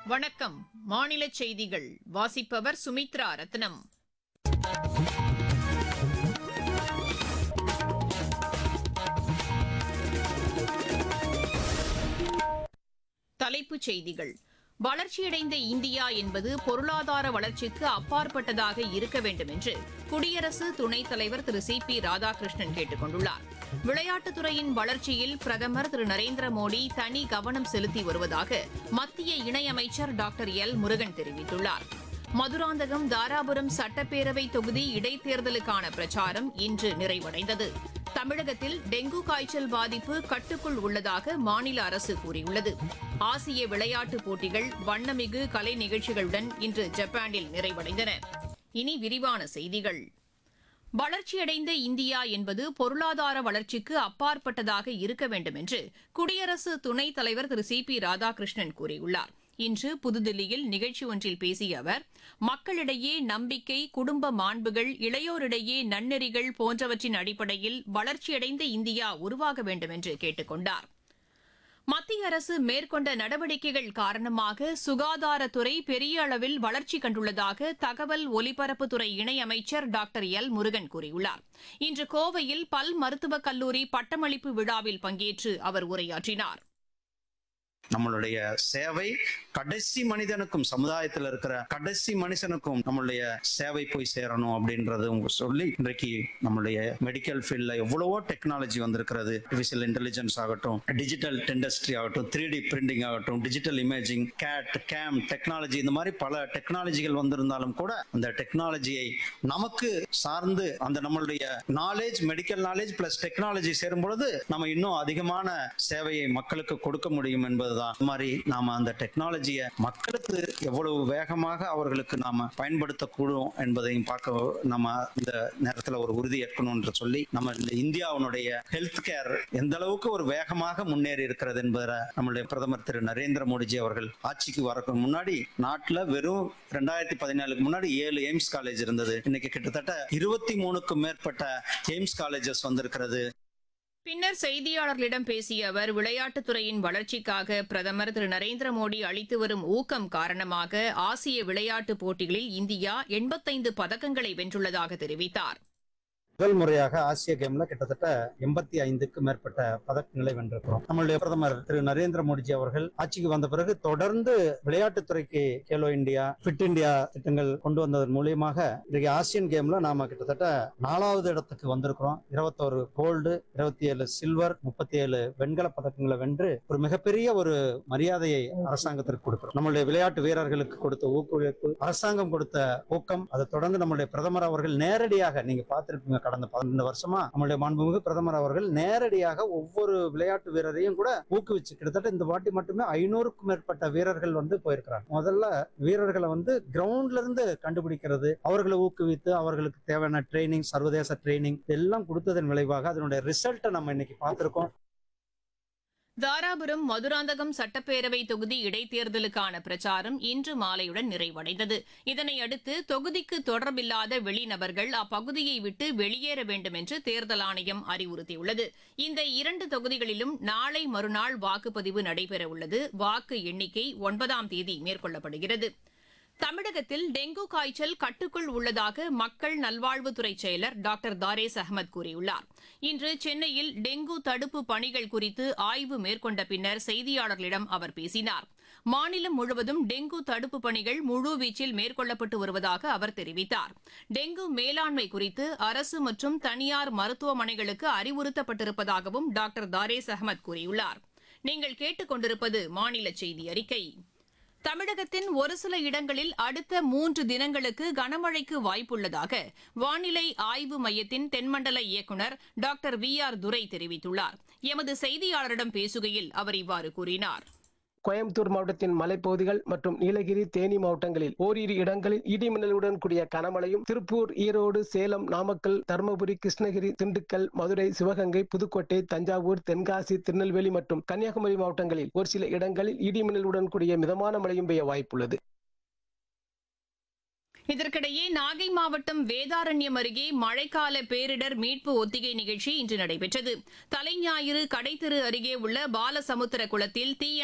வணக்கம் மாநில செய்திகள் வாசிப்பவர் சுமித்ரா ரத்னம் தலைப்புச் செய்திகள் வளர்ச்சியடைந்த இந்தியா என்பது பொருளாதார வளர்ச்சிக்கு அப்பாற்பட்டதாக இருக்க வேண்டும் என்று குடியரசு துணைத் தலைவர் திரு சி பி ராதாகிருஷ்ணன் கேட்டுக் கொண்டுள்ளார் விளையாட்டுத்துறையின் வளர்ச்சியில் பிரதமர் திரு நரேந்திர மோடி தனி கவனம் செலுத்தி வருவதாக மத்திய இணையமைச்சர் டாக்டர் எல் முருகன் தெரிவித்துள்ளார் மதுராந்தகம் தாராபுரம் சட்டப்பேரவை தொகுதி இடைத்தேர்தலுக்கான பிரச்சாரம் இன்று நிறைவடைந்தது தமிழகத்தில் டெங்கு காய்ச்சல் பாதிப்பு கட்டுக்குள் உள்ளதாக மாநில அரசு கூறியுள்ளது ஆசிய விளையாட்டுப் போட்டிகள் வண்ணமிகு கலை நிகழ்ச்சிகளுடன் இன்று ஜப்பானில் நிறைவடைந்தன இனி விரிவான செய்திகள் வளர்ச்சியடைந்த இந்தியா என்பது பொருளாதார வளர்ச்சிக்கு அப்பாற்பட்டதாக இருக்க வேண்டும் என்று குடியரசு துணைத் தலைவர் திரு சி பி ராதாகிருஷ்ணன் கூறியுள்ளார் இன்று புதுதில்லியில் நிகழ்ச்சி ஒன்றில் பேசிய அவர் மக்களிடையே நம்பிக்கை குடும்ப மாண்புகள் இளையோரிடையே நன்னெறிகள் போன்றவற்றின் அடிப்படையில் வளர்ச்சியடைந்த இந்தியா உருவாக வேண்டும் என்று கேட்டுக் கொண்டார் மத்திய அரசு மேற்கொண்ட நடவடிக்கைகள் காரணமாக சுகாதாரத்துறை பெரிய அளவில் வளர்ச்சி கண்டுள்ளதாக தகவல் ஒலிபரப்புத்துறை இணையமைச்சர் டாக்டர் எல் முருகன் கூறியுள்ளார் இன்று கோவையில் பல் மருத்துவக் கல்லூரி பட்டமளிப்பு விழாவில் பங்கேற்று அவர் உரையாற்றினார் நம்மளுடைய சேவை கடைசி மனிதனுக்கும் சமுதாயத்தில் இருக்கிற கடைசி மனுஷனுக்கும் நம்மளுடைய சேவை போய் சேரணும் அப்படின்றது உங்க சொல்லி இன்றைக்கு நம்மளுடைய மெடிக்கல் ஃபீல்ட்ல எவ்வளவோ டெக்னாலஜி வந்திருக்கிறது ஆர்டிஃபிஷியல் இன்டெலிஜென்ஸ் ஆகட்டும் டிஜிட்டல் இண்டஸ்ட்ரி ஆகட்டும் த்ரீ டி பிரிண்டிங் ஆகட்டும் digital imaging CAD CAM technology இந்த மாதிரி பல டெக்னாலஜிகள் வந்திருந்தாலும் கூட அந்த டெக்னாலஜியை நமக்கு சார்ந்து அந்த நம்மளுடைய knowledge medical knowledge plus technology சேரும் பொழுது நம்ம இன்னும் அதிகமான சேவையை மக்களுக்கு கொடுக்க முடியும் என்பதுதான் இந்த மாதிரி நாம அந்த டெக்னாலஜியை மக்களுக்கு எவ்வளவு வேகமாக அவர்களுக்கு நாம பயன்படுத்தக்கூடும் என்பதையும் பார்க்க நம்ம இந்த நேரத்துல ஒரு உறுதி ஏற்கணும் என்று சொல்லி நம்ம இந்த இந்தியாவுடைய ஹெல்த் கேர் எந்த அளவுக்கு ஒரு வேகமாக முன்னேறி இருக்கிறது என்பதை நம்மளுடைய பிரதமர் திரு நரேந்திர மோடிஜி அவர்கள் ஆட்சிக்கு வரக்கு முன்னாடி நாட்டுல வெறும் ரெண்டாயிரத்தி பதினாலுக்கு முன்னாடி ஏழு எய்ம்ஸ் காலேஜ் இருந்தது இன்னைக்கு கிட்டத்தட்ட இருபத்தி மூணுக்கும் மேற்பட்ட எய்ம்ஸ் காலேஜஸ் வந்திருக்கிறது பின்னர் செய்தியாளர்களிடம் பேசிய அவர் விளையாட்டுத்துறையின் வளர்ச்சிக்காக பிரதமர் திரு நரேந்திர மோடி அளித்து வரும் ஊக்கம் காரணமாக ஆசிய விளையாட்டுப் போட்டிகளில் இந்தியா எண்பத்தைந்து பதக்கங்களை வென்றுள்ளதாக தெரிவித்தார் முதல் முறையாக ஆசிய கேம்ல கிட்டத்தட்ட எண்பத்தி ஐந்துக்கு மேற்பட்ட பதக்கங்களை வென்றிருக்கிறோம் நம்மளுடைய பிரதமர் திரு நரேந்திர மோடிஜி அவர்கள் ஆட்சிக்கு வந்த பிறகு தொடர்ந்து விளையாட்டுத்துறைக்கு கேலோ இந்தியா ஃபிட் இந்தியா திட்டங்கள் கொண்டு வந்ததன் மூலியமாக இன்றைக்கு ஆசியன் கேம்ல நாம கிட்டத்தட்ட நாலாவது இடத்துக்கு வந்திருக்கிறோம் இருபத்தோரு கோல்டு இருபத்தி ஏழு சில்வர் முப்பத்தி ஏழு வெண்கல பதக்கங்களை வென்று ஒரு மிகப்பெரிய ஒரு மரியாதையை அரசாங்கத்திற்கு கொடுக்கிறோம் நம்மளுடைய விளையாட்டு வீரர்களுக்கு கொடுத்த ஊக்குவிப்பு அரசாங்கம் கொடுத்த ஊக்கம் அதை தொடர்ந்து நம்மளுடைய பிரதமர் அவர்கள் நேரடியாக நீங்க பார்த்திருப்பீங்க கடந்த பன்னெண்டு வருஷமா நம்மளுடைய மாண்புமிகு பிரதமர் அவர்கள் நேரடியாக ஒவ்வொரு விளையாட்டு வீரரையும் கூட ஊக்குவிச்சு கிட்டத்தட்ட இந்த வாட்டி மட்டுமே ஐநூறுக்கும் மேற்பட்ட வீரர்கள் வந்து போயிருக்கிறாங்க முதல்ல வீரர்களை வந்து கிரவுண்ட்ல இருந்து கண்டுபிடிக்கிறது அவர்களை ஊக்குவித்து அவர்களுக்கு தேவையான ட்ரைனிங் சர்வதேச ட்ரைனிங் எல்லாம் கொடுத்ததன் விளைவாக அதனுடைய ரிசல்ட்டை நம்ம இன்னைக்கு பார்த்திருக்கோம் தாராபுரம் மதுராந்தகம் சட்டப்பேரவை தொகுதி இடைத்தேர்தலுக்கான பிரச்சாரம் இன்று மாலையுடன் நிறைவடைந்தது இதனையடுத்து தொகுதிக்கு தொடர்பில்லாத வெளிநபர்கள் அப்பகுதியை விட்டு வெளியேற வேண்டும் என்று தேர்தல் ஆணையம் அறிவுறுத்தியுள்ளது இந்த இரண்டு தொகுதிகளிலும் நாளை மறுநாள் வாக்குப்பதிவு நடைபெறவுள்ளது வாக்கு எண்ணிக்கை ஒன்பதாம் தேதி மேற்கொள்ளப்படுகிறது தமிழகத்தில் டெங்கு காய்ச்சல் கட்டுக்குள் உள்ளதாக மக்கள் நல்வாழ்வுத்துறை செயலர் டாக்டர் தாரேஸ் அகமது கூறியுள்ளார் இன்று சென்னையில் டெங்கு தடுப்பு பணிகள் குறித்து ஆய்வு மேற்கொண்ட பின்னர் செய்தியாளர்களிடம் அவர் பேசினார் மாநிலம் முழுவதும் டெங்கு தடுப்பு பணிகள் முழுவீச்சில் மேற்கொள்ளப்பட்டு வருவதாக அவர் தெரிவித்தார் டெங்கு மேலாண்மை குறித்து அரசு மற்றும் தனியார் மருத்துவமனைகளுக்கு அறிவுறுத்தப்பட்டிருப்பதாகவும் டாக்டர் தாரேஸ் அகமது கூறியுள்ளார் நீங்கள் கேட்டுக்கொண்டிருப்பது மாநில செய்தி அறிக்கை தமிழகத்தின் ஒரு சில இடங்களில் அடுத்த மூன்று தினங்களுக்கு கனமழைக்கு வாய்ப்புள்ளதாக வானிலை ஆய்வு மையத்தின் தென்மண்டல இயக்குநர் டாக்டர் வி ஆர் துரை தெரிவித்துள்ளார் எமது செய்தியாளரிடம் பேசுகையில் அவர் இவ்வாறு கூறினார் கோயம்புத்தூர் மாவட்டத்தின் மலைப்பகுதிகள் மற்றும் நீலகிரி தேனி மாவட்டங்களில் ஓரிரு இடங்களில் இடி மின்னலுடன் கூடிய கனமழையும் திருப்பூர் ஈரோடு சேலம் நாமக்கல் தருமபுரி கிருஷ்ணகிரி திண்டுக்கல் மதுரை சிவகங்கை புதுக்கோட்டை தஞ்சாவூர் தென்காசி திருநெல்வேலி மற்றும் கன்னியாகுமரி மாவட்டங்களில் ஒரு சில இடங்களில் இடி மின்னலுடன் கூடிய மிதமான மழையும் பெய்ய வாய்ப்புள்ளது இதற்கிடையே நாகை மாவட்டம் வேதாரண்யம் அருகே மழைக்கால பேரிடர் மீட்பு ஒத்திகை நிகழ்ச்சி இன்று நடைபெற்றது தலைஞாயிறு கடைத்தெரு அருகே உள்ள பாலசமுத்திர குளத்தில் தீய